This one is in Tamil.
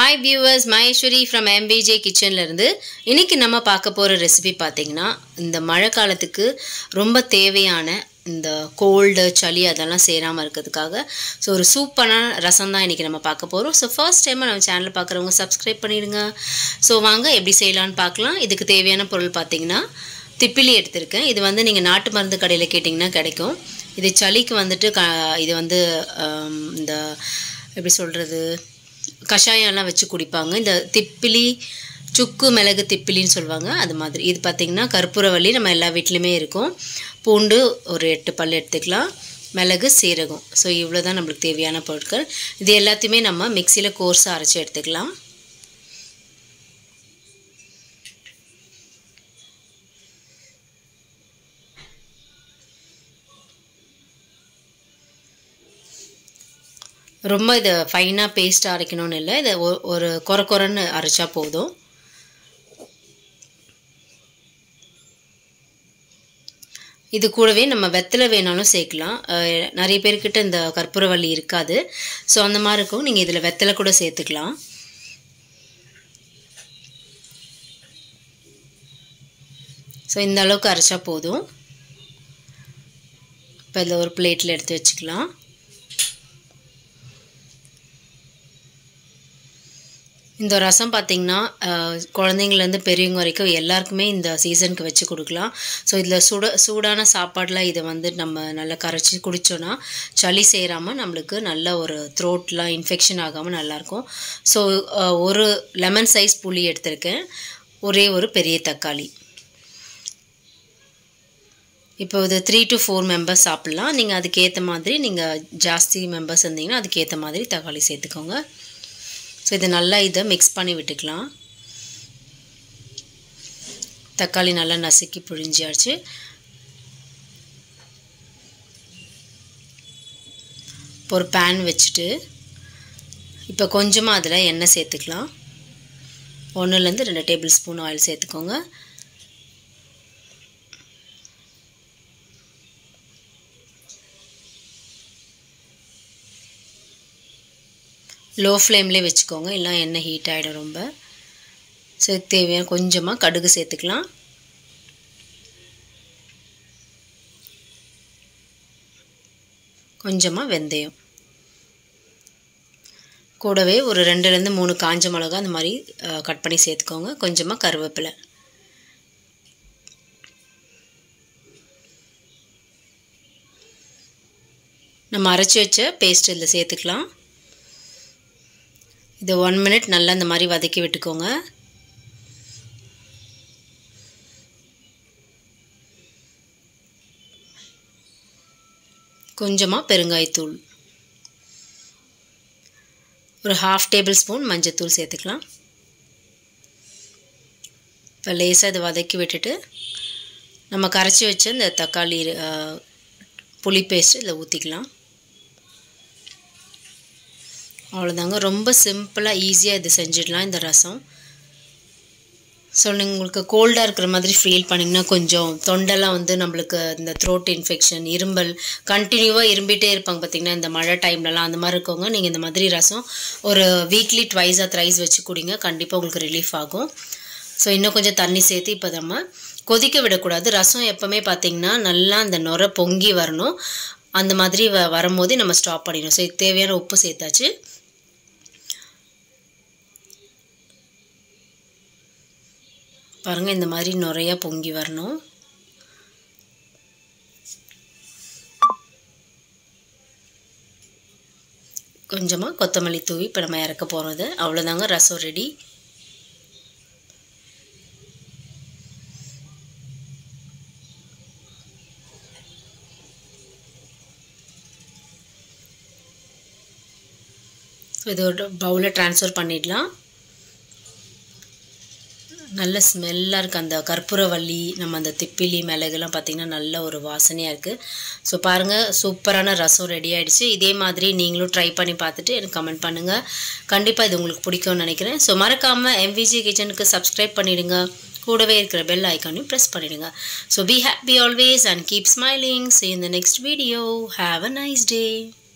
hi viewers Maheswari from MBJ கிச்சன்லேருந்து இன்றைக்கி நம்ம பார்க்க போகிற ரெசிபி பார்த்திங்கன்னா இந்த மழை காலத்துக்கு ரொம்ப தேவையான இந்த கோல்டு சளி அதெல்லாம் சேராமல் இருக்கிறதுக்காக ஸோ ஒரு சூப்பான ரசம் தான் இன்றைக்கி நம்ம பார்க்க போகிறோம் ஸோ ஃபர்ஸ்ட் டைம் நம்ம சேனல் பார்க்குறவங்க சப்ஸ்கிரைப் பண்ணிடுங்க ஸோ வாங்க எப்படி செய்யலான்னு பார்க்கலாம் இதுக்கு தேவையான பொருள் பார்த்திங்கன்னா திப்பிலி எடுத்திருக்கேன் இது வந்து நீங்கள் நாட்டு மருந்து கடையில் கேட்டிங்கன்னா கிடைக்கும் இது சளிக்கு வந்துட்டு க இது வந்து ஆம், இந்த எப்படி சொல்கிறது கஷாயம்லாம் வச்சு குடிப்பாங்க இந்த திப்பிலி சுக்கு மிளகு திப்பிலின்னு சொல்லுவாங்க அது மாதிரி இது பார்த்திங்கன்னா கற்பூரவள்ளி நம்ம எல்லா வீட்லேயுமே இருக்கும் பூண்டு ஒரு எட்டு பல் எடுத்துக்கலாம் மிளகு சீரகம் ஸோ இவ்வளோ தான் நம்மளுக்கு தேவையான பொருட்கள் இது எல்லாத்தையுமே நம்ம மிக்சியில் கோர்ஸாக அரைச்சி எடுத்துக்கலாம் ரொம்ப இதை ஃபைனாக பேஸ்ட்டாக அரைக்கணும்னு இல்லை இதை ஒ- ஒரு கொர கொரன்னு அரைச்சா போதும் இது கூடவே நம்ம வெத்தலை வேணாலும் சேர்க்கலாம் அஹ் நிறைய பேர்கிட்ட இந்த கற்பூரவள்ளி இருக்காது ஸோ அந்த மாதிரி இருக்கும் நீங்கள் இதில் வெத்தலை கூட சேர்த்துக்கலாம் ஸோ இந்த அளவுக்கு அரைச்சா போதும் இப்போ இதில் ஒரு பிளேட்டில் எடுத்து வச்சுக்கலாம் இந்த ரசம் பார்த்திங்கன்னா குழந்தைங்கள்லேருந்து பெரியவங்க வரைக்கும் எல்லாருக்குமே இந்த சீசனுக்கு வச்சு கொடுக்கலாம் ஸோ இதில் சுட சூடான சாப்பாடில் இதை வந்து நம்ம நல்லா கரைச்சி குடித்தோன்னா சளி சேராமல் நம்மளுக்கு நல்ல ஒரு த்ரோட்லாம் இன்ஃபெக்ஷன் ஆகாமல் நல்லாயிருக்கும் ஸோ ஒரு லெமன் சைஸ் புளி எடுத்திருக்கேன் ஒரே ஒரு பெரிய தக்காளி இப்போ இது த்ரீ டு ஃபோர் மெம்பர்ஸ் சாப்பிட்லாம் நீங்கள் அதுக்கேற்ற மாதிரி நீங்கள் ஜாஸ்தி மெம்பர்ஸ் இருந்தீங்கன்னா அதுக்கேற்ற மாதிரி தக்காளி சேர்த்துக்கோங்க ஸோ இதை நல்லா இதை மிக்ஸ் பண்ணி விட்டுக்கலாம் தக்காளி நல்லா நசுக்கி புழிஞ்சியாச்சு இப்போ ஒரு பேன் வச்சுட்டு இப்போ கொஞ்சமாக அதில் எண்ணெய் சேர்த்துக்கலாம் ஒன்றுலேருந்து ரெண்டு டேபிள் ஸ்பூன் ஆயில் சேர்த்துக்கோங்க லோ ஃப்ளேம்லேயே வச்சுக்கோங்க இல்லை எண்ணெய் ஹீட் ஆகிடும் ரொம்ப ஸோ இதுக்கு தேவையான கொஞ்சமாக கடுகு சேர்த்துக்கலாம் கொஞ்சமாக வெந்தயம் கூடவே ஒரு ரெண்டுலேருந்து மூணு காஞ்ச மிளகா அந்த மாதிரி கட் பண்ணி சேர்த்துக்கோங்க கொஞ்சமாக கருவேப்பிலை நம்ம அரைச்சி வச்ச பேஸ்ட் இதில் சேர்த்துக்கலாம் இதை ஒன் மினிட் நல்லா இந்த மாதிரி வதக்கி விட்டுக்கோங்க கொஞ்சமாக பெருங்காயத்தூள் ஒரு ஹாஃப் டேபிள் ஸ்பூன் மஞ்சத்தூள் சேர்த்துக்கலாம் இப்போ லேசாக இதை வதக்கி விட்டுட்டு நம்ம கரைச்சி வச்ச இந்த தக்காளி அஹ், புளி பேஸ்ட் இதில் ஊற்றிக்கலாம் அவ்வளோதாங்க ரொம்ப சிம்பிளாக ஈஸியாக இது செஞ்சிடலாம் இந்த ரசம் ஸோ நீங்கள் உங்களுக்கு கோல்டாக இருக்கிற மாதிரி ஃபீல் பண்ணிங்கன்னா கொஞ்சம் தொண்டெல்லாம் வந்து நம்மளுக்கு இந்த த்ரோட் இன்ஃபெக்ஷன் இரும்பல் கண்டினியூவாக இரும்பிட்டே இருப்பாங்க பார்த்தீங்கன்னா இந்த மழை டைம்லலாம் அந்த மாதிரி இருக்கவங்க நீங்கள் இந்த மாதிரி ரசம் ஒரு வீக்லி ட்வைஸ் ஆர் த்ரைஸ் வச்சு குடிங்க கண்டிப்பாக உங்களுக்கு ரிலீஃப் ஆகும் ஸோ இன்னும் கொஞ்சம் தண்ணி சேர்த்து இப்போ நம்ம கொதிக்க விடக்கூடாது ரசம் எப்போவுமே பார்த்தீங்கன்னா நல்லா அந்த நுரை பொங்கி வரணும் அந்த மாதிரி வ வரும்போது நம்ம ஸ்டாப் பண்ணிடணும் ஸோ இதுக்கு தேவையான உப்பு சேர்த்தாச்சு பாருங்கள் இந்த மாதிரி நுறையா பொங்கி வரணும் கொஞ்சமாக கொத்தமல்லி தூவி இப்போ நம்ம இறக்க போகிறது அவ்வளோதாங்க ரசம் ரெடி ஸோ இது ஒரு பவுலில் ட்ரான்ஸ்ஃபர் பண்ணிடலாம் நல்ல ஸ்மெல்லாக இருக்குது அந்த கற்பூரவள்ளி நம்ம அந்த திப்பிலி மிளகுலாம் பார்த்திங்கன்னா நல்ல ஒரு வாசனையாக இருக்குது ஸோ பாருங்கள் சூப்பரான ரசம் ரெடி ஆகிடுச்சு இதே மாதிரி நீங்களும் ட்ரை பண்ணி பார்த்துட்டு எனக்கு கமெண்ட் பண்ணுங்கள் கண்டிப்பாக இது உங்களுக்கு பிடிக்கும்னு நினைக்கிறேன் ஸோ மறக்காமல் எம்விஜி கிச்சனுக்கு சப்ஸ்கிரைப் பண்ணிவிடுங்க கூடவே இருக்கிற பெல் ஐக்கானையும் ப்ரெஸ் பண்ணிவிடுங்க so be happy always and keep smiling so இந்த next video have a nice day